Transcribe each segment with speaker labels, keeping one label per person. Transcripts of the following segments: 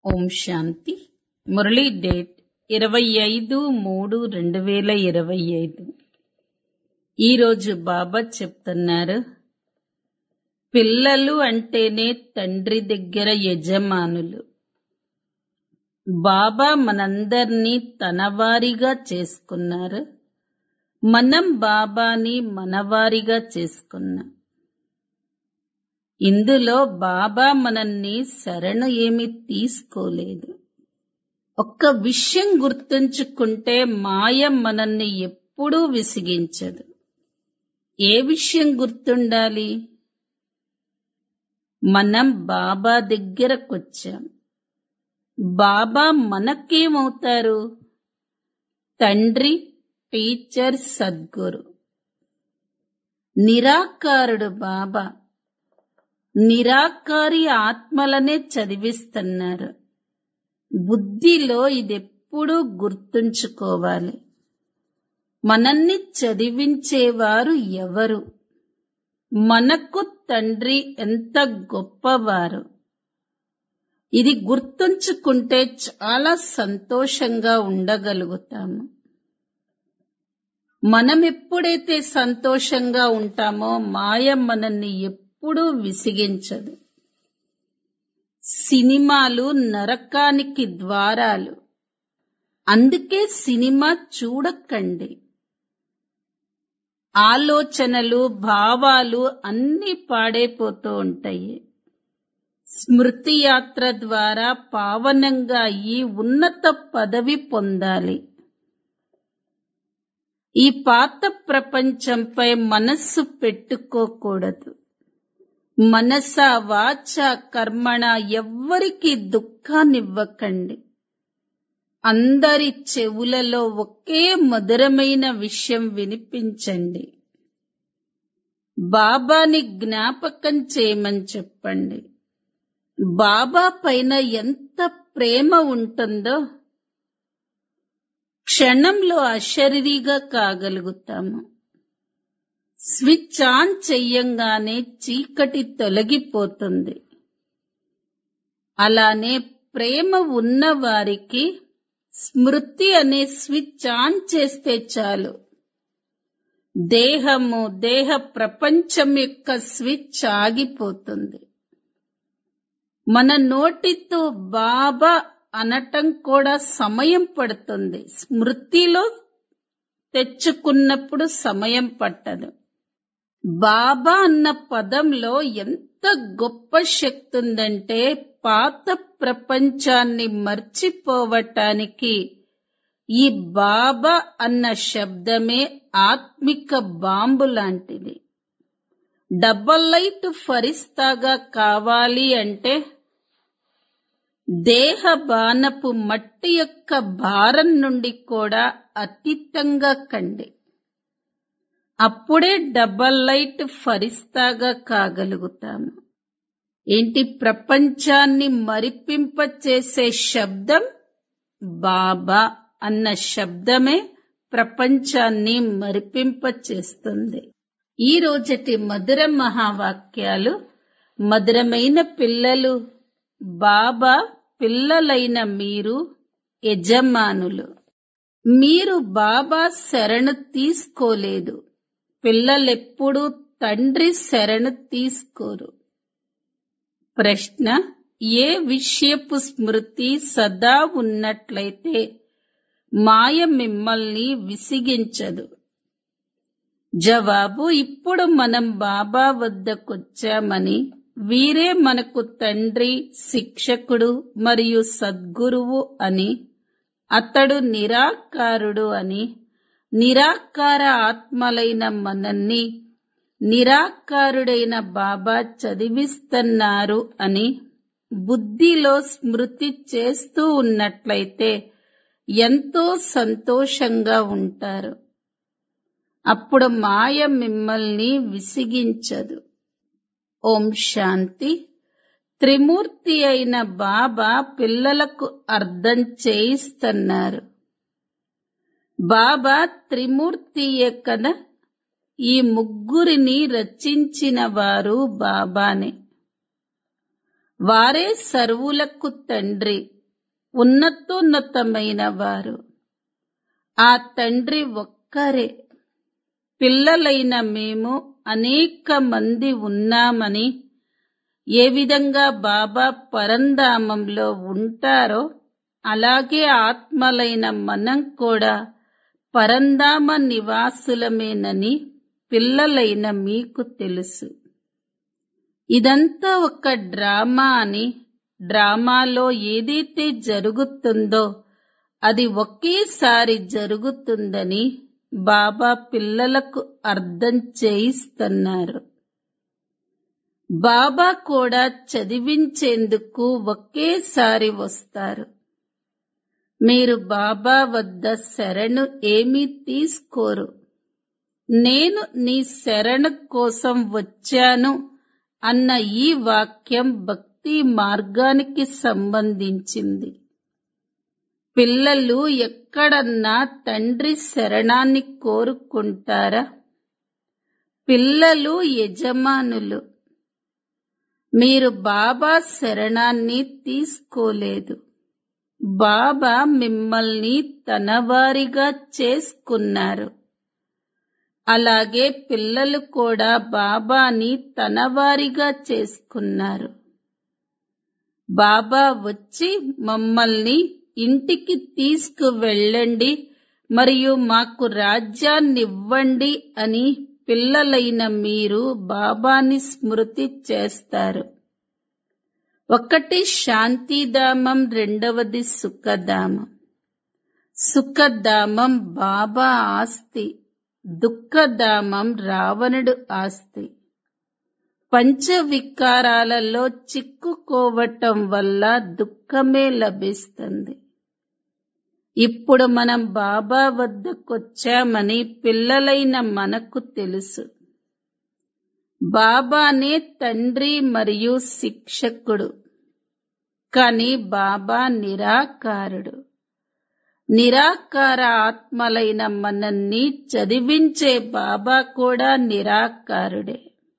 Speaker 1: ఓం శాంతి Murali date ఇరవై ఐదు మూడు రెండు వేల ఇరవై ఐదు ఈరోజు బాబా చెప్తున్నారు పిల్లలు అంటేనే తండ్రి దగ్గర యజమానులు బాబా మనందర్నీ తనవారిగా చేసుకున్నారు మనం బాబాని మనవారిగా చేసుకున్నాం ఇందులో బాబా మనల్ని శరణు ఏమి తీసుకోలేదు ఒక్క విషయం గుర్తుంచుకుంటే మాయ మనల్ని ఎప్పుడూ విసిగించదు ఏ విషయం గుర్తుండాలి మనం బాబా దగ్గరకొచ్చాం బాబా మనకేమవుతారు తండ్రి టీచర్ సద్గురు నిరాకారుడు బాబా నిరాకారి ఆత్మలనే చదివిస్తున్నారు బుద్ధిలో ఇదెప్పుడూ గుర్తుంచుకోవాలి మనల్ని చదివించేవారు ఎవరు మనకు తండ్రి ఎంత గొప్పవారు ఇది గుర్తుంచుకుంటే చాలా సంతోషంగా ఉండగలుగుతాము మనం ఎప్పుడైతే సంతోషంగా ఉంటామో మాయ మనల్ని ఎప్పుడూ విసిగించదు సినిమాలు నరకానికి ద్వారాలు అందుకే సినిమా చూడకండి ఆలోచనలు భావాలు అన్ని పాడైపోతూ ఉంటాయి స్మృతి యాత్ర ద్వారా పావనంగా ఈ ఉన్నత పదవి పొందాలి ఈ పాత ప్రపంచంపై మనస్సు పెట్టుకోకూడదు మనస వాచ కర్మణ ఎవ్వరికి దుఃఖాన్నివ్వకండి అందరి చెవులలో ఒకే మధురమైన విషయం వినిపించండి బాబాని జ్ఞాపకం చేయమని చెప్పండి బాబా పైన ఎంత ప్రేమ ఉంటుందో క్షణంలో అశరీరిగా కాగలుగుతాము స్విచ్ ఆన్ చెయ్యంగానే చీకటి తొలగిపోతుంది అలానే ప్రేమ ఉన్న వారికి స్మృతి అనే స్విచ్ ఆన్ చేస్తే చాలు దేహము దేహ ప్రపంచం యొక్క స్విచ్ ఆగిపోతుంది మన నోటితో బాబా అనటం కూడా సమయం పడుతుంది స్మృతిలో తెచ్చుకున్నప్పుడు సమయం పట్టదు బాబా అన్న పదంలో ఎంత గొప్ప శక్తి ఉందంటే పాత ప్రపంచాన్ని మర్చిపోవటానికి ఈ బాబా అన్న శబ్దమే ఆత్మిక బాంబు లాంటిది డబల్ లైట్ ఫరిస్తాగా కావాలి అంటే దేహ బాణపు మట్టి యొక్క భారం నుండి కూడా అతీతంగా కండి అప్పుడే డబల్ లైట్ ఫరిస్తాగా కాగలుగుతాము ఏంటి ప్రపంచాన్ని మరిపింప చేసే శబ్దం బాబా అన్న శబ్దమే ప్రపంచాన్ని మరిపింప చేస్తుంది ఈ రోజటి మధుర మహావాక్యాలు మధురమైన పిల్లలు బాబా పిల్లలైన మీరు యజమానులు మీరు బాబా శరణు తీసుకోలేదు పిల్లలెప్పుడూ తండ్రి శరణు తీసుకోరు ప్రశ్న ఏ విషయపు స్మృతి సదా ఉన్నట్లయితే మాయ మిమ్మల్ని విసిగించదు జవాబు ఇప్పుడు మనం బాబా వద్దకొచ్చామని వీరే మనకు తండ్రి శిక్షకుడు మరియు సద్గురువు అని అతడు నిరాకారుడు అని నిరాకార ఆత్మలైన మనల్ని నిరాకారుడైన బాబా చదివిస్తున్నారు అని బుద్ధిలో స్మృతి చేస్తూ ఉన్నట్లయితే ఎంతో సంతోషంగా ఉంటారు అప్పుడు మాయ మిమ్మల్ని విసిగించదు ఓం శాంతి త్రిమూర్తి అయిన బాబా పిల్లలకు అర్థం చేయిస్తున్నారు బాబా త్రిమూర్తియే కదా ఈ ముగ్గురిని రచించిన వారు బాబానే వారే సర్వులకు తండ్రి ఉన్నతోన్నతమైన వారు ఆ తండ్రి ఒక్కరే పిల్లలైన మేము అనేక మంది ఉన్నామని ఏ విధంగా బాబా పరంధామంలో ఉంటారో అలాగే ఆత్మలైన మనం కూడా పరంధామ నివాసులమేనని పిల్లలైన మీకు తెలుసు ఇదంతా ఒక డ్రామా అని డ్రామాలో ఏదైతే జరుగుతుందో అది ఒకేసారి జరుగుతుందని బాబా పిల్లలకు అర్థం చేయిస్తున్నారు బాబా కూడా చదివించేందుకు ఒకేసారి వస్తారు మీరు బాబా వద్ద శరణు ఏమీ తీసుకోరు నేను నీ శరణ కోసం వచ్చాను అన్న ఈ వాక్యం భక్తి మార్గానికి సంబంధించింది పిల్లలు ఎక్కడన్నా తండ్రి శరణాన్ని కోరుకుంటారా పిల్లలు యజమానులు మీరు బాబా శరణాన్ని తీసుకోలేదు బాబా మిమ్మల్ని తనవారిగా చేసుకున్నారు అలాగే పిల్లలు కూడా బాబాని తనవారిగా చేసుకున్నారు బాబా వచ్చి మమ్మల్ని ఇంటికి తీసుకు వెళ్ళండి మరియు మాకు రాజ్యాన్నివ్వండి అని పిల్లలైన మీరు బాబాని స్మృతి చేస్తారు ఒకటి శాంతిధామం రెండవది సుఖధామం సుఖధామం బాబా ఆస్తి దుఃఖధామం రావణుడు ఆస్తి పంచ వికారాలలో చిక్కుకోవటం వల్ల దుఃఖమే లభిస్తుంది ఇప్పుడు మనం బాబా వద్దకొచ్చామని పిల్లలైన మనకు తెలుసు బాబానే తండ్రి మరియు శిక్షకుడు కాని బాబా నిరాకారుడు నిరాకార ఆత్మలైన మనల్ని చదివించే బాబా కూడా నిరాకారుడే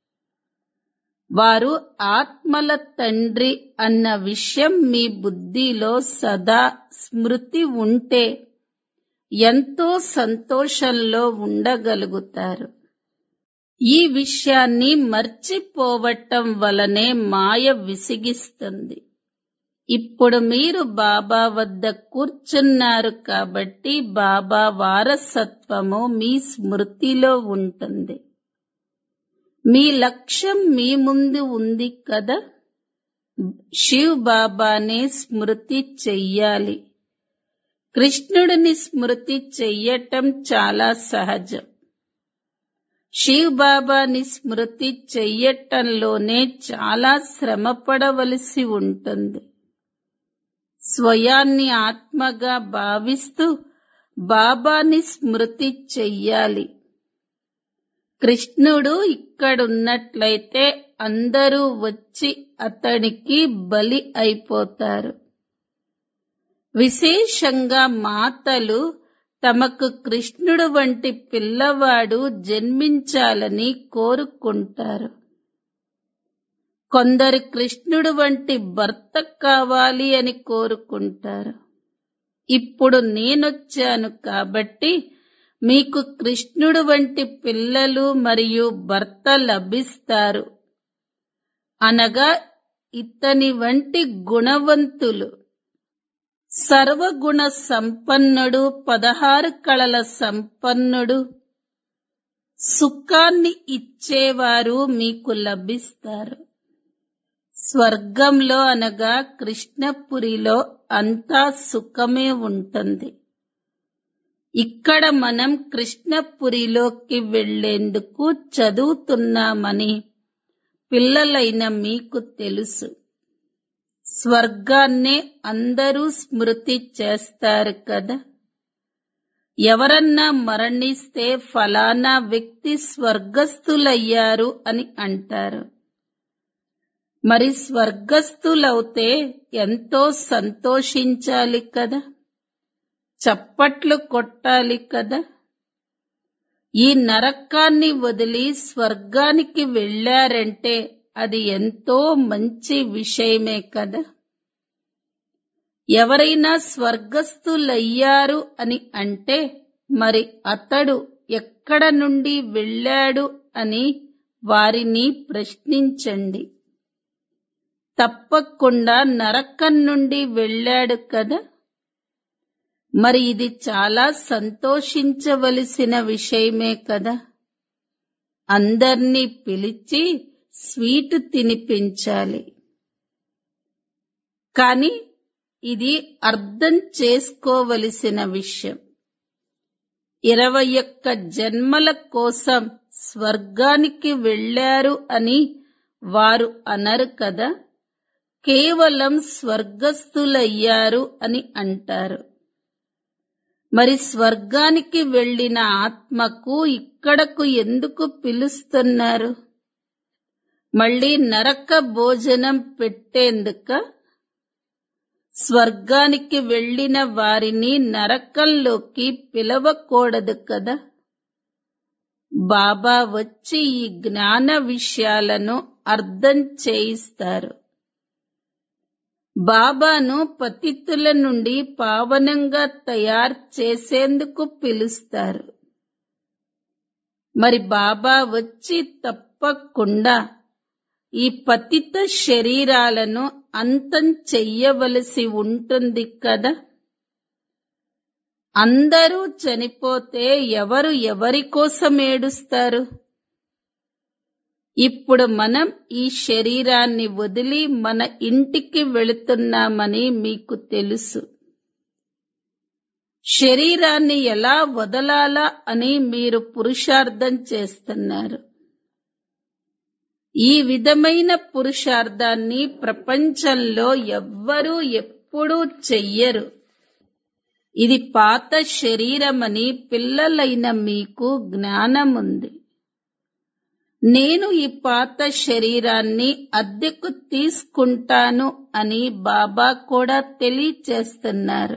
Speaker 1: వారు ఆత్మల తండ్రి అన్న విషయం మీ బుద్ధిలో సదా స్మృతి ఉంటే ఎంతో సంతోషంలో ఉండగలుగుతారు ఈ విషయాన్ని మర్చిపోవటం వలనే మాయ విసిగిస్తుంది ఇప్పుడు మీరు బాబా వద్ద కూర్చున్నారు కాబట్టి బాబా వారసత్వము మీ స్మృతిలో ఉంటుంది మీ లక్ష్యం మీ ముందు ఉంది కదా శివ్ బాబానే స్మృతి చెయ్యాలి కృష్ణుడిని స్మృతి చెయ్యటం చాలా సహజం శివ్ బాబాని స్మృతి చెయ్యటంలోనే చాలా శ్రమపడవలసి ఉంటుంది స్వయాన్ని ఆత్మగా భావిస్తూ బాబాని స్మృతి చెయ్యాలి కృష్ణుడు ఇక్కడున్నట్లయితే అందరూ వచ్చి అతనికి బలి అయిపోతారు విశేషంగా మాతలు తమకు కృష్ణుడు వంటి పిల్లవాడు జన్మించాలని కోరుకుంటారు కొందరు కృష్ణుడు వంటి భర్త కావాలి అని కోరుకుంటారు ఇప్పుడు నేనొచ్చాను కాబట్టి మీకు కృష్ణుడు వంటి పిల్లలు మరియు భర్త లభిస్తారు అనగా ఇతని వంటి గుణవంతులు సర్వగుణ సంపన్నుడు పదహారు కళల సంపన్నుడు సుఖాన్ని ఇచ్చేవారు మీకు లభిస్తారు స్వర్గంలో అనగా కృష్ణపురిలో అంతా సుఖమే ఉంటుంది ఇక్కడ మనం కృష్ణపురిలోకి వెళ్లేందుకు చదువుతున్నామని పిల్లలైన మీకు తెలుసు స్వర్గాన్నే అందరూ స్మృతి చేస్తారు కదా ఎవరన్నా మరణిస్తే ఫలానా వ్యక్తి స్వర్గస్థులయ్యారు అని అంటారు మరి స్వర్గస్థులవుతే ఎంతో సంతోషించాలి కదా చప్పట్లు కొట్టాలి కదా ఈ నరకాన్ని వదిలి స్వర్గానికి వెళ్ళారంటే అది ఎంతో మంచి విషయమే కదా ఎవరైనా స్వర్గస్థులయ్యారు అని అంటే మరి అతడు ఎక్కడ నుండి వెళ్ళాడు అని వారిని ప్రశ్నించండి తప్పకుండా నరకం నుండి వెళ్ళాడు కదా మరి ఇది చాలా సంతోషించవలసిన విషయమే కదా అందర్నీ పిలిచి స్వీట్ తినిపించాలి కాని ఇది అర్థం చేసుకోవలసిన విషయం ఇరవై ఒక్క జన్మల కోసం స్వర్గానికి వెళ్ళారు అని వారు అనరు కదా కేవలం స్వర్గస్థులయ్యారు అని అంటారు మరి స్వర్గానికి వెళ్ళిన ఆత్మకు ఇక్కడకు ఎందుకు పిలుస్తున్నారు మళ్ళీ నరక భోజనం పెట్టేందుక స్వర్గానికి వెళ్ళిన వారిని నరకంలోకి పిలవకూడదు కదా బాబా వచ్చి ఈ జ్ఞాన విషయాలను అర్థం చేయిస్తారు బాబాను పతితుల నుండి పావనంగా తయారు చేసేందుకు పిలుస్తారు మరి బాబా వచ్చి తప్పకుండా ఈ పతిత శరీరాలను అంతం చెయ్యవలసి ఉంటుంది కదా అందరూ చనిపోతే ఎవరు ఎవరి కోసం ఏడుస్తారు ఇప్పుడు మనం ఈ శరీరాన్ని వదిలి మన ఇంటికి వెళుతున్నామని మీకు తెలుసు శరీరాన్ని ఎలా వదలాలా అని మీరు పురుషార్థం చేస్తున్నారు ఈ విధమైన పురుషార్థాన్ని ప్రపంచంలో ఎవ్వరూ ఎప్పుడూ చెయ్యరు ఇది పాత శరీరమని పిల్లలైన మీకు జ్ఞానముంది నేను ఈ పాత శరీరాన్ని అద్దెకు తీసుకుంటాను అని బాబా కూడా తెలియచేస్తున్నారు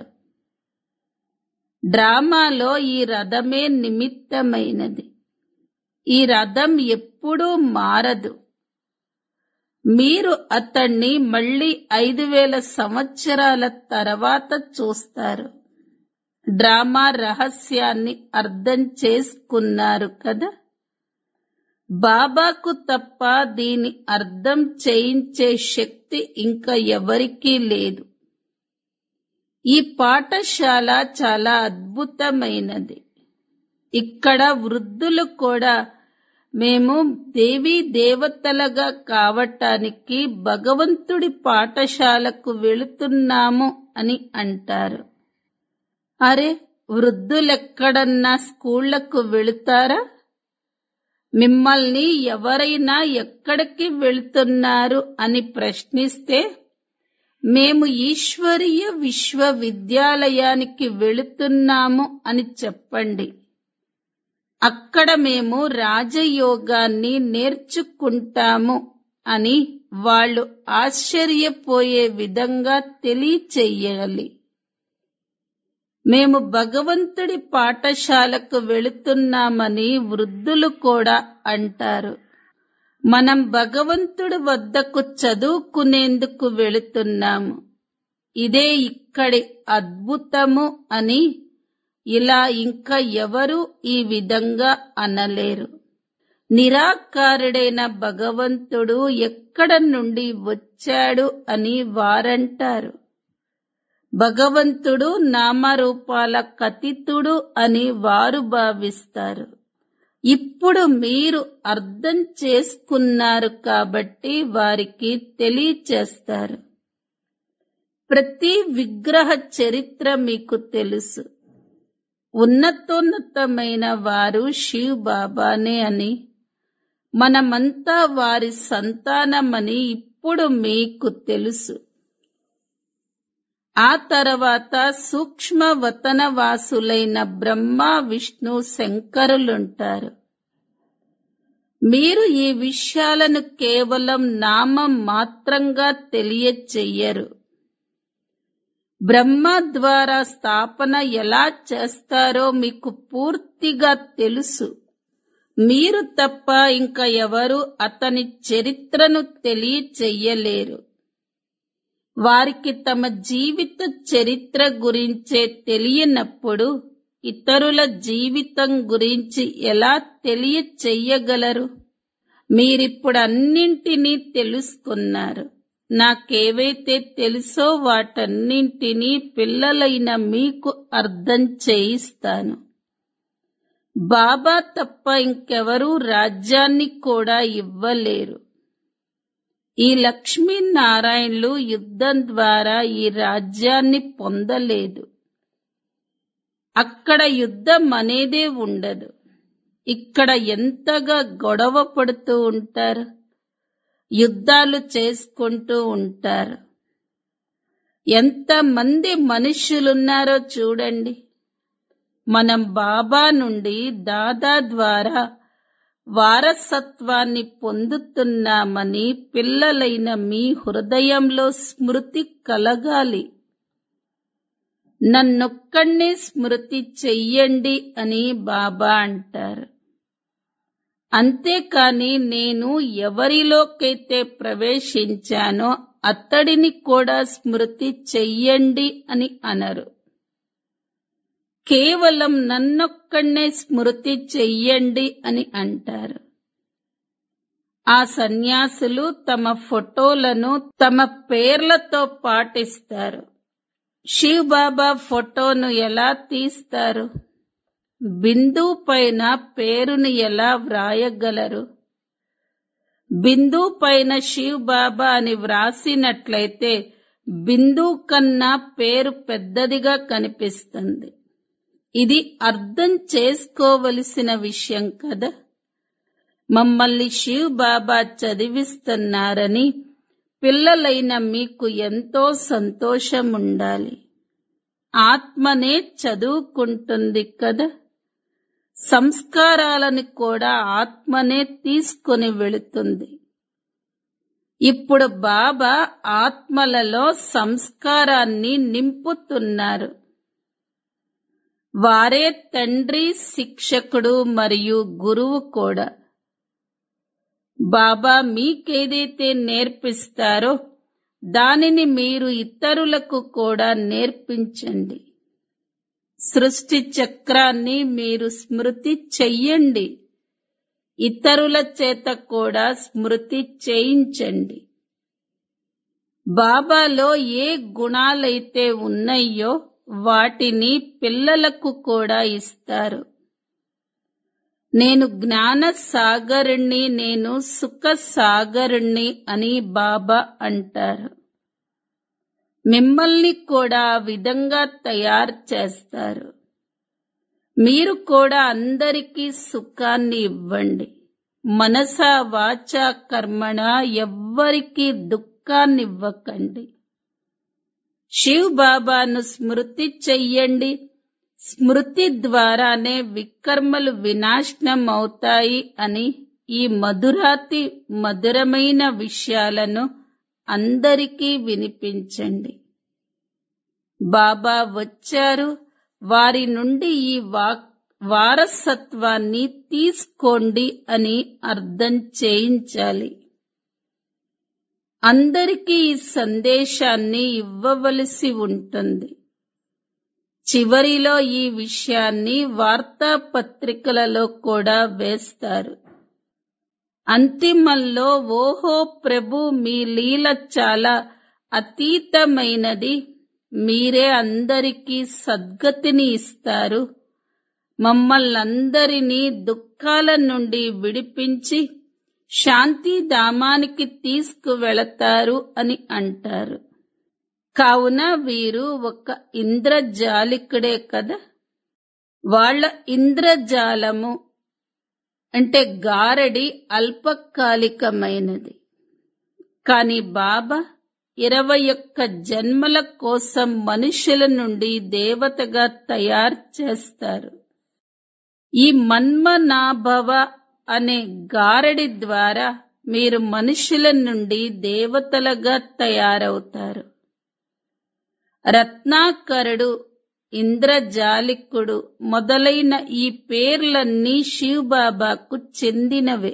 Speaker 1: డ్రామాలో ఈ రథమే నిమిత్తమైనది ఈ రథం ఎప్పుడూ మారదు మీరు అతన్ని మళ్ళీ ఐదు వేల సంవత్సరాల తర్వాత చూస్తారు డ్రామా రహస్యాన్ని అర్థం చేసుకున్నారు కదా బాబాకు తప్ప దీని అర్థం చేయించే శక్తి ఇంకా ఎవరికీ లేదు ఈ పాఠశాల చాలా అద్భుతమైనది ఇక్కడ వృద్ధులు కూడా మేము దేవీ దేవతలుగా కావటానికి భగవంతుడి పాఠశాలకు వెళుతున్నాము అని అంటారు అరే వృద్ధులెక్కడన్నా స్కూళ్లకు వెళుతారా మిమ్మల్ని ఎవరైనా ఎక్కడికి వెళ్తున్నారు అని ప్రశ్నిస్తే మేము ఈశ్వరీయ విశ్వవిద్యాలయానికి వెళుతున్నాము అని చెప్పండి అక్కడ మేము రాజయోగాన్ని నేర్చుకుంటాము అని వాళ్ళు ఆశ్చర్యపోయే విధంగా తెలియచెయ్యాలి మేము భగవంతుడి పాఠశాలకు వెళుతున్నామని వృద్ధులు కూడా అంటారు మనం భగవంతుడి వద్దకు చదువుకునేందుకు వెళుతున్నాము ఇదే ఇక్కడి అద్భుతము అని ఇలా ఇంకా ఎవరు ఈ విధంగా అనలేరు నిరాకారుడైన భగవంతుడు ఎక్కడ నుండి వచ్చాడు అని వారంటారు భగవంతుడు నామరూపాల కతితుడు అని వారు భావిస్తారు ఇప్పుడు మీరు అర్థం చేసుకున్నారు కాబట్టి వారికి తెలియచేస్తారు ప్రతి విగ్రహ చరిత్ర మీకు తెలుసు ఉన్నతోన్నతమైన వారు శివ్ బాబానే అని మనమంతా వారి సంతానమని ఇప్పుడు మీకు తెలుసు ఆ తర్వాత సూక్ష్మ వతనవాసులైన బ్రహ్మ విష్ణు శంకరులుంటారు మీరు ఈ విషయాలను కేవలం నామం మాత్రంగా తెలియచెయ్యరు బ్రహ్మ ద్వారా స్థాపన ఎలా చేస్తారో మీకు పూర్తిగా తెలుసు మీరు తప్ప ఇంకా ఎవరు అతని చరిత్రను తెలియచెయ్యలేరు వారికి తమ జీవిత చరిత్ర గురించే తెలియనప్పుడు ఇతరుల జీవితం గురించి ఎలా తెలియచెయ్యగలరు మీరిప్పుడు అన్నింటినీ తెలుసుకున్నారు నాకేవైతే తెలుసో వాటన్నింటినీ పిల్లలైన మీకు అర్థం చేయిస్తాను బాబా తప్ప ఇంకెవరూ రాజ్యాన్ని కూడా ఇవ్వలేరు ఈ లక్ష్మీనారాయణులు యుద్ధం ద్వారా ఈ రాజ్యాన్ని పొందలేదు అక్కడ యుద్ధం అనేదే ఉండదు ఇక్కడ ఎంతగా గొడవ పడుతూ ఉంటారు యుద్ధాలు చేసుకుంటూ ఉంటారు ఎంతమంది మనుష్యులున్నారో చూడండి మనం బాబా నుండి దాదా ద్వారా వారసత్వాన్ని పొందుతున్నామని పిల్లలైన మీ హృదయంలో స్మృతి కలగాలి నన్నొక్కడినే స్మృతి చెయ్యండి అని బాబా అంటారు అంతేకాని నేను ఎవరిలోకైతే ప్రవేశించానో అతడిని కూడా స్మృతి చెయ్యండి అని అనరు కేవలం నన్నొక్కడినే స్మృతి చెయ్యండి అని అంటారు ఆ సన్యాసులు తమ ఫోటోలను తమ పేర్లతో పాటిస్తారు శివ్ బాబా ఫోటోను ఎలా తీస్తారు బిందు పైన పేరుని ఎలా వ్రాయగలరు బిందు పైన శివ్ బాబా అని వ్రాసినట్లయితే బిందు కన్నా పేరు పెద్దదిగా కనిపిస్తుంది ఇది అర్థం చేసుకోవలసిన విషయం కదా మమ్మల్ని శివ్ బాబా చదివిస్తున్నారని పిల్లలైన మీకు ఎంతో సంతోషం ఉండాలి ఆత్మనే చదువుకుంటుంది కదా సంస్కారాలను కూడా ఆత్మనే తీసుకొని వెళుతుంది ఇప్పుడు బాబా ఆత్మలలో సంస్కారాన్ని నింపుతున్నారు వారే తండ్రి శిక్షకుడు మరియు గురువు కూడా బాబా మీకేదైతే నేర్పిస్తారో దానిని మీరు ఇతరులకు కూడా నేర్పించండి సృష్టి చక్రాన్ని మీరు స్మృతి చెయ్యండి ఇతరుల చేత కూడా స్మృతి చేయించండి బాబాలో ఏ గుణాలైతే ఉన్నాయో వాటిని పిల్లలకు కూడా ఇస్తారు నేను జ్ఞాన సాగరుణ్ణి నేను సుఖ సాగరుణ్ణి అని బాబా అంటారు మిమ్మల్ని కూడా ఆ విధంగా తయారు చేస్తారు మీరు కూడా అందరికీ సుఖాన్ని ఇవ్వండి మనస వాచ కర్మణ ఎవ్వరికీ దుఃఖాన్ని ఇవ్వకండి శివ్ బాబాను స్మృతి చెయ్యండి స్మృతి ద్వారానే వికర్మలు వినాశనం అవుతాయి అని ఈ మధురాతి మధురమైన విషయాలను అందరికీ వినిపించండి బాబా వచ్చారు వారి నుండి ఈ వా వారసత్వాన్ని తీసుకోండి అని అర్థం చేయించాలి అందరికీ ఈ సందేశాన్ని ఇవ్వవలసి ఉంటుంది చివరిలో ఈ విషయాన్ని వార్తాపత్రికలలో కూడా వేస్తారు అంతిమంలో ఓహో ప్రభు మీ లీల చాలా అతీతమైనది మీరే అందరికీ సద్గతిని ఇస్తారు మమ్మల్నందరినీ దుఃఖాల నుండి విడిపించి శాంతి ధామానికి తీసుకువెళతారు అని అంటారు కావున వీరు ఒక ఇంద్రజాలికుడే కదా వాళ్ళ ఇంద్రజాలము అంటే గారడి అల్పకాలికమైనది కాని బాబా ఇరవై ఒక్క జన్మల కోసం మనుషుల నుండి దేవతగా తయారు చేస్తారు ఈ మన్మనాభవ అనే గారడి ద్వారా మీరు మనుషుల నుండి దేవతలుగా తయారవుతారు రత్నాకరుడు ఇంద్రజాలికుడు మొదలైన ఈ పేర్లన్నీ శివబాబాకు చెందినవే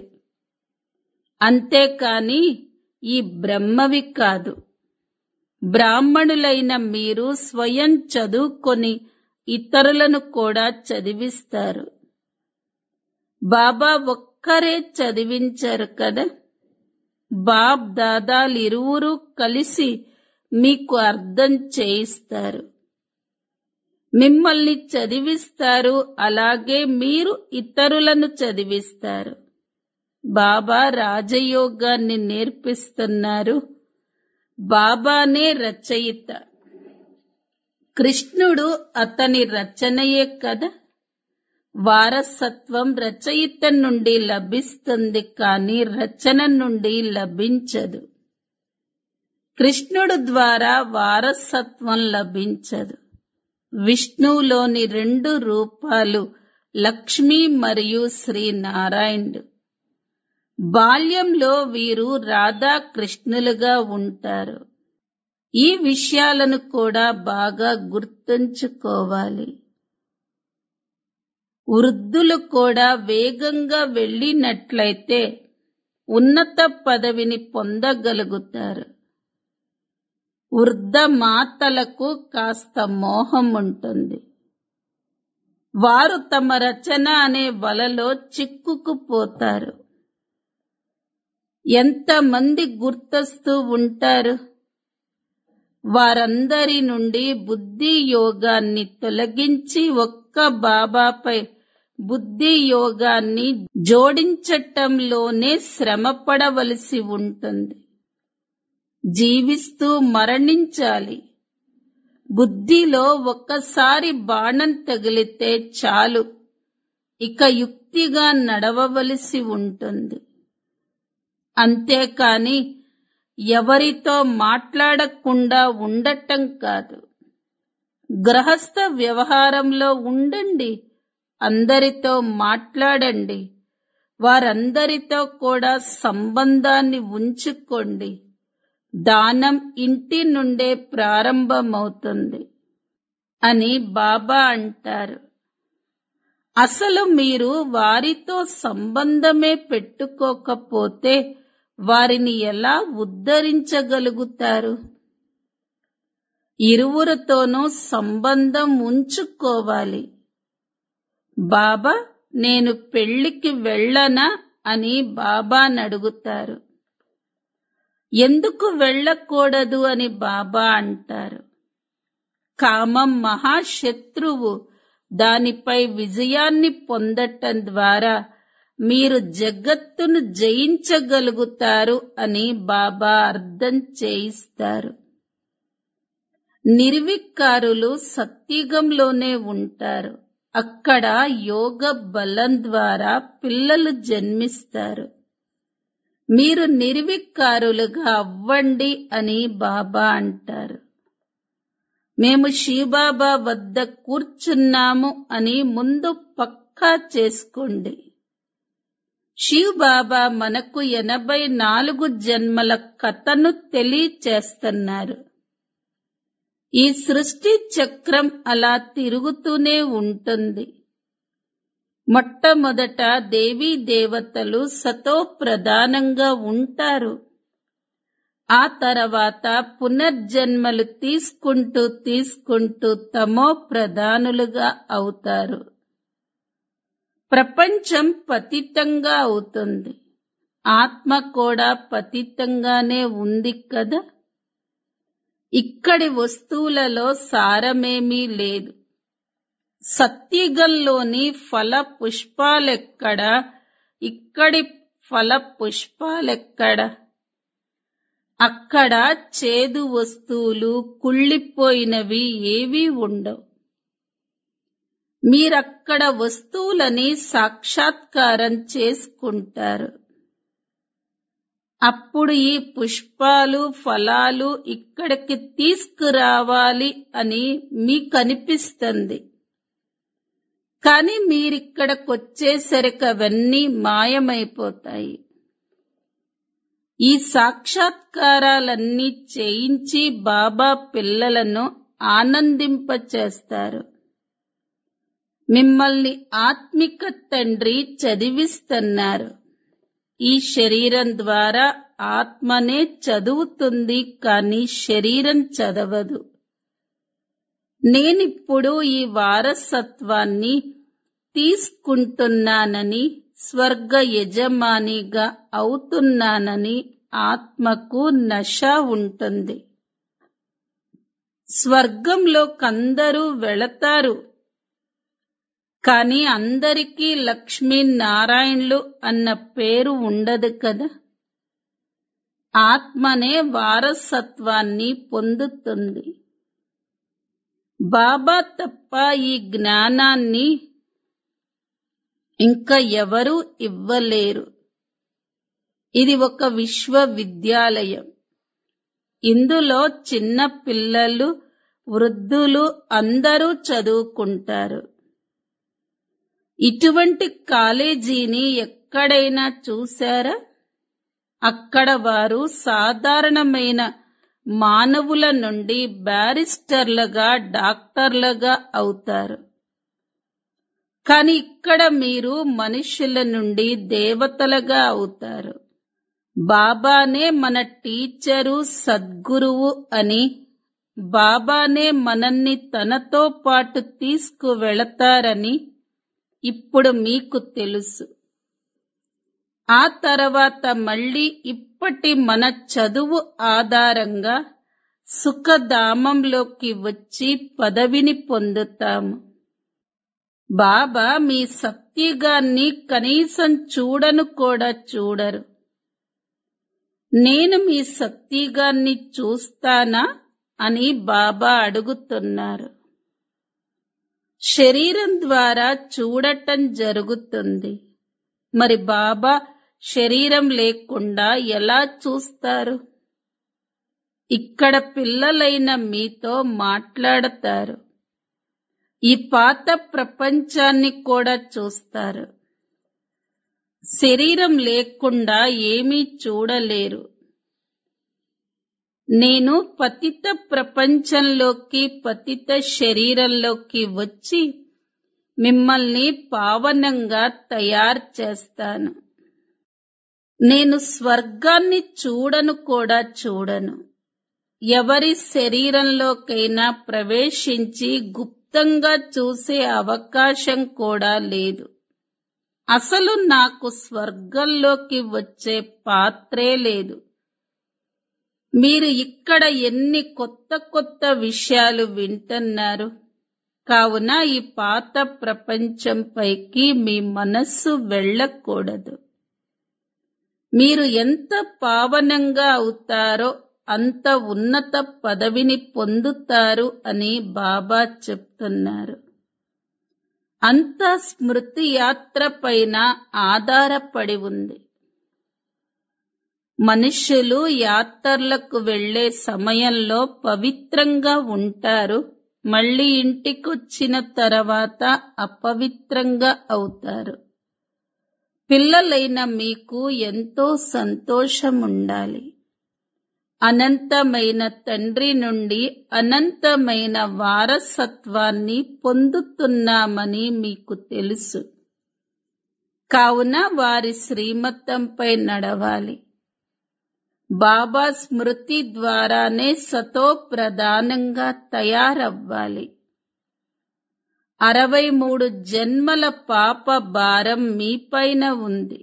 Speaker 1: అంతేకాని ఈ బ్రహ్మవి కాదు బ్రాహ్మణులైన మీరు స్వయం చదువుకొని ఇతరులను కూడా చదివిస్తారు బాబా ఒక్కరే చదివించారు కదా బాబ్ దాదాలిరువురు కలిసి మీకు అర్థం చేయిస్తారు మిమ్మల్ని చదివిస్తారు అలాగే మీరు ఇతరులను చదివిస్తారు బాబా రాజయోగాన్ని నేర్పిస్తున్నారు బాబానే రచయిత కృష్ణుడు అతని రచనయే కదా వారసత్వం రచయిత నుండి లభిస్తుంది కానీ రచన నుండి లభించదు కృష్ణుడు ద్వారా వారసత్వం లభించదు విష్ణువులోని రెండు రూపాలు లక్ష్మి మరియు శ్రీనారాయణుడు బాల్యంలో వీరు రాధాకృష్ణులుగా ఉంటారు ఈ విషయాలను కూడా బాగా గుర్తుంచుకోవాలి వృద్ధులు కూడా వేగంగా వెళ్ళినట్లయితే ఉన్నత పదవిని పొందగలుగుతారు వృద్ధ మాతలకు కాస్త మోహం ఉంటుంది వారు తమ రచన అనే వలలో చిక్కుకుపోతారు ఎంతమంది గుర్తొస్తూ ఉంటారు వారందరి నుండి బుద్ధి యోగాన్ని తొలగించి ఒక్క బాబాపై బుద్ధి యోగాన్ని జోడించటంలోనే శ్రమపడవలసి ఉంటుంది జీవిస్తూ మరణించాలి బుద్ధిలో ఒక్కసారి బాణం తగిలితే చాలు ఇక యుక్తిగా నడవవలసి ఉంటుంది అంతేకాని ఎవరితో మాట్లాడకుండా ఉండటం కాదు గ్రహస్థ వ్యవహారంలో ఉండండి అందరితో మాట్లాడండి వారందరితో కూడా సంబంధాన్ని ఉంచుకోండి దానం ఇంటి నుండే ప్రారంభమవుతుంది అని బాబా అంటారు అసలు మీరు వారితో సంబంధమే పెట్టుకోకపోతే వారిని ఎలా ఉద్ధరించగలుగుతారు ఇరువురితోనూ సంబంధం ఉంచుకోవాలి బాబా నేను పెళ్లికి వెళ్ళనా అని బాబాని అడుగుతారు ఎందుకు వెళ్ళకూడదు అని బాబా అంటారు కామం మహాశత్రువు దానిపై విజయాన్ని పొందటం ద్వారా మీరు జగత్తును జయించగలుగుతారు అని బాబా అర్థం చేయిస్తారు నిర్వికారులు సత్యుగంలోనే ఉంటారు అక్కడ యోగ బలం ద్వారా పిల్లలు జన్మిస్తారు మీరు నిర్వికారులుగా అవ్వండి అని బాబా అంటారు మేము శివబాబా వద్ద కూర్చున్నాము అని ముందు పక్కా చేసుకోండి శివ్ బాబా మనకు ఎనభై నాలుగు జన్మల కథను తెలియచేస్తున్నారు ఈ సృష్టి చక్రం అలా తిరుగుతూనే ఉంటుంది మొట్టమొదట దేవీ దేవతలు సతో ప్రధానంగా ఉంటారు ఆ తర్వాత పునర్జన్మలు తీసుకుంటూ తీసుకుంటూ తమో ప్రధానులుగా అవుతారు ప్రపంచం పతితంగా అవుతుంది ఆత్మ కూడా పతితంగానే ఉంది కదా ఇక్కడి వస్తువులలో సారమేమీ లేదు సత్యుగంలోని ఫల పుష్పాలెక్కడ ఇక్కడి ఫల పుష్పాలెక్కడ అక్కడ చేదు వస్తువులు కుళ్ళిపోయినవి ఏవీ ఉండవు మీరక్కడ వస్తువులని సాక్షాత్కారం చేసుకుంటారు అప్పుడు ఈ పుష్పాలు ఫలాలు ఇక్కడికి తీసుకురావాలి అని మీకు అనిపిస్తుంది కానీ మీరిక్కడికొచ్చేసరికి అవన్నీ మాయమైపోతాయి ఈ సాక్షాత్కారాలన్నీ చేయించి బాబా పిల్లలను ఆనందింపచేస్తారు మిమ్మల్ని ఆత్మిక తండ్రి చదివిస్తున్నారు ఈ శరీరం ద్వారా ఆత్మనే చదువుతుంది కానీ శరీరం చదవదు నేనిప్పుడు ఈ వారసత్వాన్ని తీసుకుంటున్నానని స్వర్గ యజమానిగా అవుతున్నానని ఆత్మకు నశ ఉంటుంది స్వర్గంలోకందరూ వెళతారు కాని అందరికీ లక్ష్మీనారాయణులు అన్న పేరు ఉండదు కదా ఆత్మనే వారసత్వాన్ని పొందుతుంది బాబా తప్ప ఈ జ్ఞానాన్ని ఇంకా ఎవరూ ఇవ్వలేరు ఇది ఒక విశ్వవిద్యాలయం ఇందులో చిన్న పిల్లలు వృద్ధులు అందరూ చదువుకుంటారు ఇటువంటి కాలేజీని ఎక్కడైనా చూశారా అక్కడ వారు సాధారణమైన మానవుల నుండి బ్యారిస్టర్లుగా డాక్టర్లుగా అవుతారు కాని ఇక్కడ మీరు మనుషుల నుండి దేవతలుగా అవుతారు బాబానే మన టీచరు సద్గురువు అని బాబానే మనల్ని తనతో పాటు తీసుకువెళతారని ఇప్పుడు మీకు తెలుసు ఆ తర్వాత మళ్ళీ ఇప్పటి మన చదువు ఆధారంగా సుఖధామంలోకి వచ్చి పదవిని పొందుతాము బాబా మీ సత్యగాన్ని కనీసం చూడను కూడా చూడరు నేను మీ సత్యగాన్ని చూస్తానా అని బాబా అడుగుతున్నారు శరీరం ద్వారా చూడటం జరుగుతుంది మరి బాబా శరీరం లేకుండా ఎలా చూస్తారు ఇక్కడ పిల్లలైన మీతో మాట్లాడతారు ఈ పాత ప్రపంచాన్ని కూడా చూస్తారు శరీరం లేకుండా ఏమీ చూడలేరు నేను పతిత ప్రపంచంలోకి పతిత శరీరంలోకి వచ్చి మిమ్మల్ని పావనంగా తయారు చేస్తాను నేను స్వర్గాన్ని చూడను కూడా చూడను ఎవరి శరీరంలోకైనా ప్రవేశించి గుప్తంగా చూసే అవకాశం కూడా లేదు అసలు నాకు స్వర్గంలోకి వచ్చే పాత్రే లేదు మీరు ఇక్కడ ఎన్ని కొత్త కొత్త విషయాలు వింటున్నారు కావున ఈ పాత ప్రపంచం పైకి మీ మనస్సు వెళ్ళకూడదు మీరు ఎంత పావనంగా అవుతారో అంత ఉన్నత పదవిని పొందుతారు అని బాబా చెప్తున్నారు అంత స్మృతి యాత్ర పైన ఆధారపడి ఉంది మనుష్యులు యాత్రలకు వెళ్లే సమయంలో పవిత్రంగా ఉంటారు మళ్ళీ ఇంటికొచ్చిన తర్వాత అపవిత్రంగా అవుతారు పిల్లలైన మీకు ఎంతో సంతోషం ఉండాలి అనంతమైన తండ్రి నుండి అనంతమైన వారసత్వాన్ని పొందుతున్నామని మీకు తెలుసు కావున వారి శ్రీమతంపై నడవాలి బాబా స్మృతి ద్వారానే సతో ప్రధానంగా తయారవ్వాలి అరవై మూడు జన్మల పాప భారం మీపైన ఉంది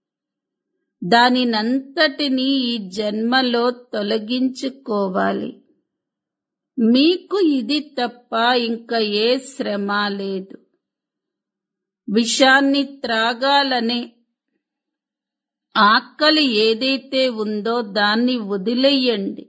Speaker 1: దానినంతటినీ ఈ జన్మలో తొలగించుకోవాలి మీకు ఇది తప్ప ఇంకా ఏ శ్రమ లేదు విషాన్ని త్రాగాలనే ఆకలి ఏదైతే ఉందో దాన్ని వదిలేయండి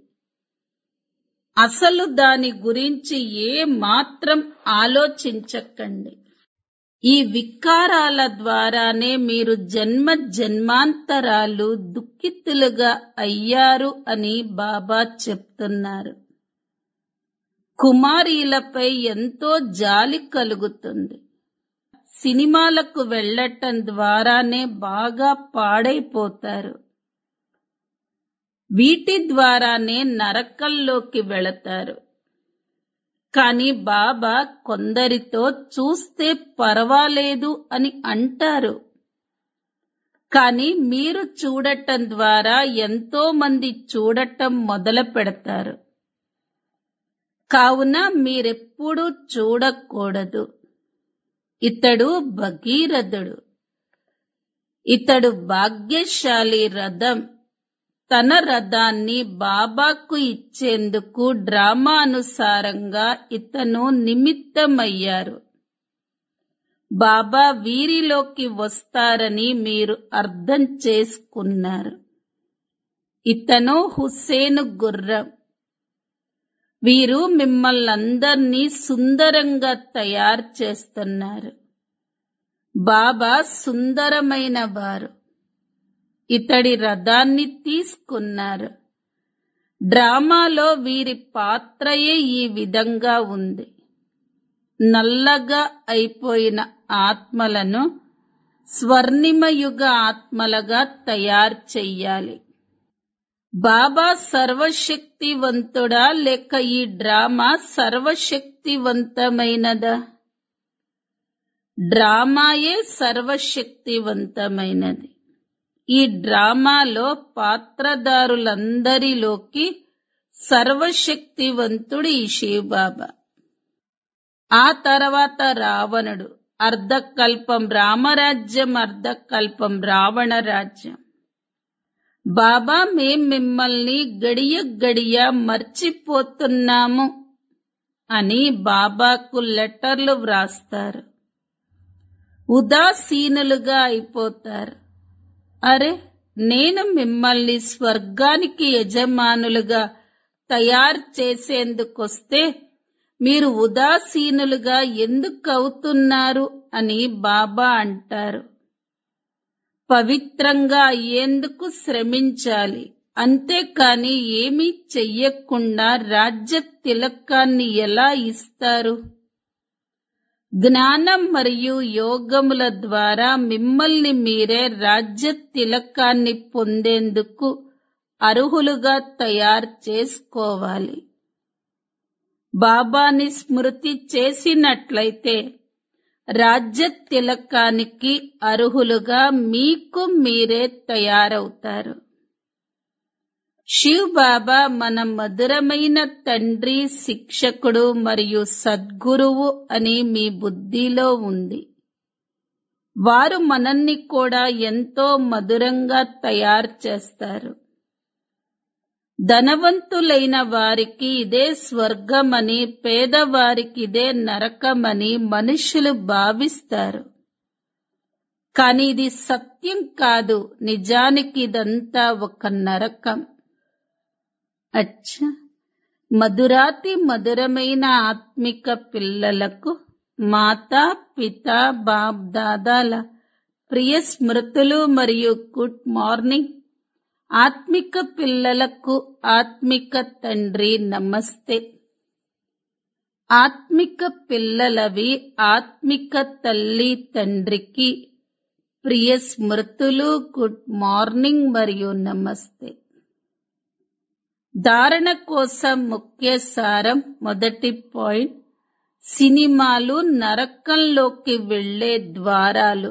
Speaker 1: అసలు దాని గురించి ఏ మాత్రం ఆలోచించకండి ఈ వికారాల ద్వారానే మీరు జన్మ జన్మాంతరాలు దుఃఖితులుగా అయ్యారు అని బాబా చెప్తున్నారు కుమారీలపై ఎంతో జాలి కలుగుతుంది సినిమాలకు వెళ్ళటం ద్వారానే బాగా పాడైపోతారు వీటి ద్వారానే నరకంలోకి వెళతారు కానీ బాబా కొందరితో చూస్తే పర్వాలేదు అని అంటారు కానీ మీరు చూడటం ద్వారా ఎంతో మంది చూడటం మొదలు పెడతారు కావున మీరెప్పుడూ చూడకూడదు ఇతడు భగీరథుడు ఇతడు భాగ్యశాలి రథం తన రథాన్ని బాబాకు ఇచ్చేందుకు డ్రామానుసారంగా ఇతను నిమిత్తమయ్యారు బాబా వీరిలోకి వస్తారని మీరు అర్థం చేసుకున్నారు ఇతను హుస్సేను గుర్రం వీరు మిమ్మల్నందర్నీ సుందరంగా తయారు చేస్తున్నారు బాబా సుందరమైన వారు ఇతడి రథాన్ని తీసుకున్నారు డ్రామాలో వీరి పాత్రయే ఈ విధంగా ఉంది నల్లగా అయిపోయిన ఆత్మలను స్వర్ణిమయుగ ఆత్మలుగా తయారు చెయ్యాలి బాబా సర్వశక్తివంతుడా లేక ఈ డ్రామా సర్వశక్తివంతమైనదా డ్రామాయే సర్వశక్తివంతమైనది ఈ డ్రామాలో పాత్రదారులందరిలోకి సర్వశక్తివంతుడు ఈ శివబాబా ఆ తర్వాత రావణుడు అర్ధకల్పం రామరాజ్యం అర్ధకల్పం రావణ రాజ్యం బాబా మేం మిమ్మల్ని గడియ గడియ మర్చిపోతున్నాము అని బాబాకు లెటర్లు వ్రాస్తారు ఉదాసీనులుగా అయిపోతారు అరే నేను మిమ్మల్ని స్వర్గానికి యజమానులుగా తయారు చేసేందుకొస్తే మీరు ఉదాసీనులుగా ఎందుకు అవుతున్నారు అని బాబా అంటారు పవిత్రంగా అయ్యేందుకు శ్రమించాలి అంతేకాని ఏమీ చెయ్యకుండా రాజ్య తిలకాన్ని ఎలా ఇస్తారు జ్ఞానం మరియు యోగముల ద్వారా మిమ్మల్ని మీరే రాజ్య తిలకాన్ని పొందేందుకు అర్హులుగా తయారు చేసుకోవాలి బాబాని స్మృతి చేసినట్లయితే రాజ్య తిలకానికి అర్హులుగా మీకు మీరే తయారవుతారు శివ్ బాబా మన మధురమైన తండ్రి శిక్షకుడు మరియు సద్గురువు అని మీ బుద్ధిలో ఉంది వారు మనల్ని కూడా ఎంతో మధురంగా తయారు చేస్తారు ధనవంతులైన వారికి ఇదే స్వర్గమని పేదవారికి ఇదే నరకమని మనుషులు భావిస్తారు కానీ ఇది సత్యం కాదు నిజానికి ఇదంతా ఒక నరకం అచ్చా మధురాతి మధురమైన ఆత్మిక పిల్లలకు మాతా పిత బాప్ దాదాల ప్రియ స్మృతులు మరియు గుడ్ మార్నింగ్ ఆత్మిక పిల్లలకు ఆత్మిక తండ్రి నమస్తే ఆత్మిక పిల్లలవి ఆత్మిక తల్లి తండ్రికి ప్రియ స్మృతులు గుడ్ మార్నింగ్ మరియు నమస్తే ధారణ కోసం ముఖ్య సారం మొదటి పాయింట్ సినిమాలు నరకంలోకి వెళ్లే ద్వారాలు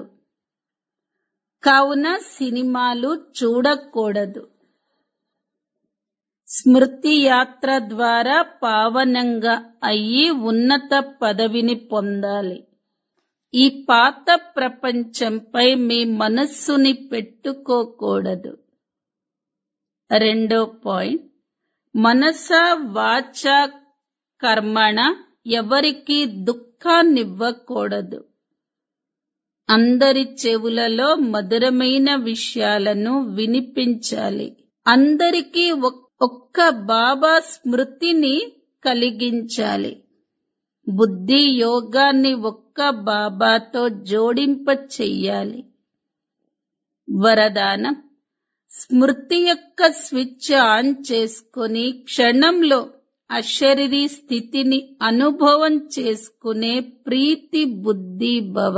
Speaker 1: కావున సినిమాలు చూడకూడదు స్మృతి యాత్ర ద్వారా పావనంగా అయ్యి ఉన్నత పదవిని పొందాలి ఈ పాత ప్రపంచంపై మీ మనస్సుని పెట్టుకోకూడదు రెండో పాయింట్ మనస వాచ కర్మణ ఎవరికి దుఃఖాన్నివ్వకూడదు అందరి చెవులలో మధురమైన విషయాలను వినిపించాలి అందరికీ ఒక్క బాబా స్మృతిని కలిగించాలి బుద్ధి యోగాన్ని ఒక్క బాబాతో జోడింప చెయ్యాలి వరదానం స్మృతి యొక్క స్విచ్ ఆన్ చేసుకుని క్షణంలో అశరీరీ స్థితిని అనుభవం చేసుకునే ప్రీతి బుద్ధి భవ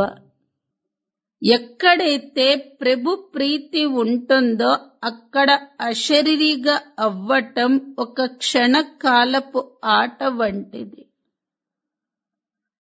Speaker 1: ఎక్కడైతే ప్రభు ప్రీతి ఉంటుందో అక్కడ అశరీరిగా అవ్వటం ఒక క్షణకాలపు ఆట వంటిది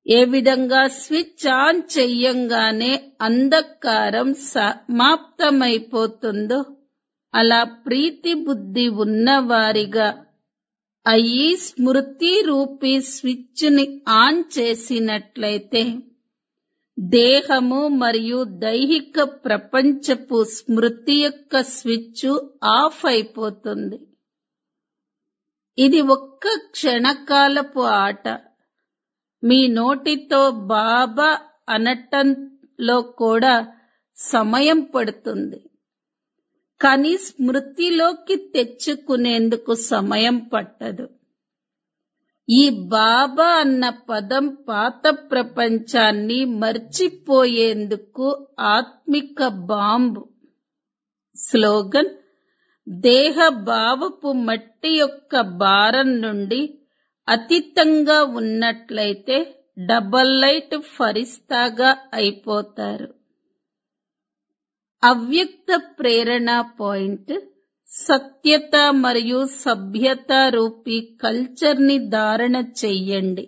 Speaker 1: ఏ విధంగా స్విచ్ ఆన్ చెయ్యంగానే అంధకారం సమాప్తమైపోతుందో అలా ప్రీతి బుద్ధి ఉన్నవారిగా అయ్యి స్మృతి రూపీ స్విచ్ ని ఆన్ చేసినట్లయితే దేహము మరియు దైహిక ప్రపంచపు స్మృతి యొక్క స్విచ్ ఆఫ్ అయిపోతుంది ఇది ఒక్క క్షణకాలపు ఆట మీ నోటితో బాబా అనటంలో కూడా సమయం పడుతుంది కానీ స్మృతిలోకి తెచ్చుకునేందుకు సమయం పట్టదు ఈ బాబా అన్న పదం పాత ప్రపంచాన్ని మర్చిపోయేందుకు ఆత్మిక బాంబు స్లోగన్ దేహ భావపు మట్టి యొక్క భారం నుండి అతీతంగా ఉన్నట్లయితే డబల్ లైట్ ఫరిస్తాగా అయిపోతారు అవ్యక్త ప్రేరణ పాయింట్ సత్యత మరియు సభ్యత రూపీ కల్చర్ ని ధారణ చెయ్యండి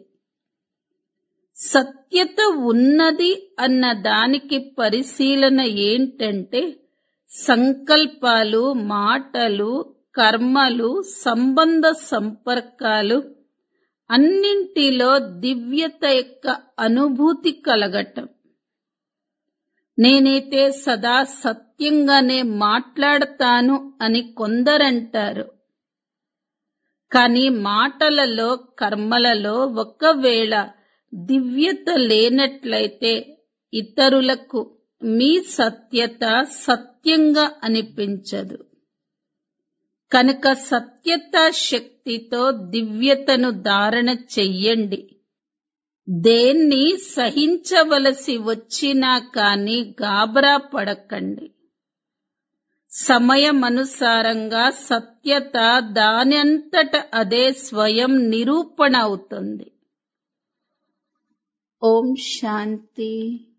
Speaker 1: సత్యత ఉన్నది అన్న దానికి పరిశీలన ఏంటంటే సంకల్పాలు మాటలు కర్మలు సంబంధ సంపర్కాలు అన్నింటిలో దివ్యత యొక్క అనుభూతి కలగటం నేనైతే సదా సత్యంగానే మాట్లాడతాను అని కొందరంటారు కానీ మాటలలో కర్మలలో ఒకవేళ దివ్యత లేనట్లయితే ఇతరులకు మీ సత్యత సత్యంగా అనిపించదు కనుక సత్యత శక్తితో దివ్యతను ధారణ చెయ్యండి దేన్ని సహించవలసి వచ్చినా కాని గాబరా పడకండి సమయమనుసారంగా సత్యత దానంతట అదే స్వయం నిరూపణ అవుతుంది ఓం శాంతి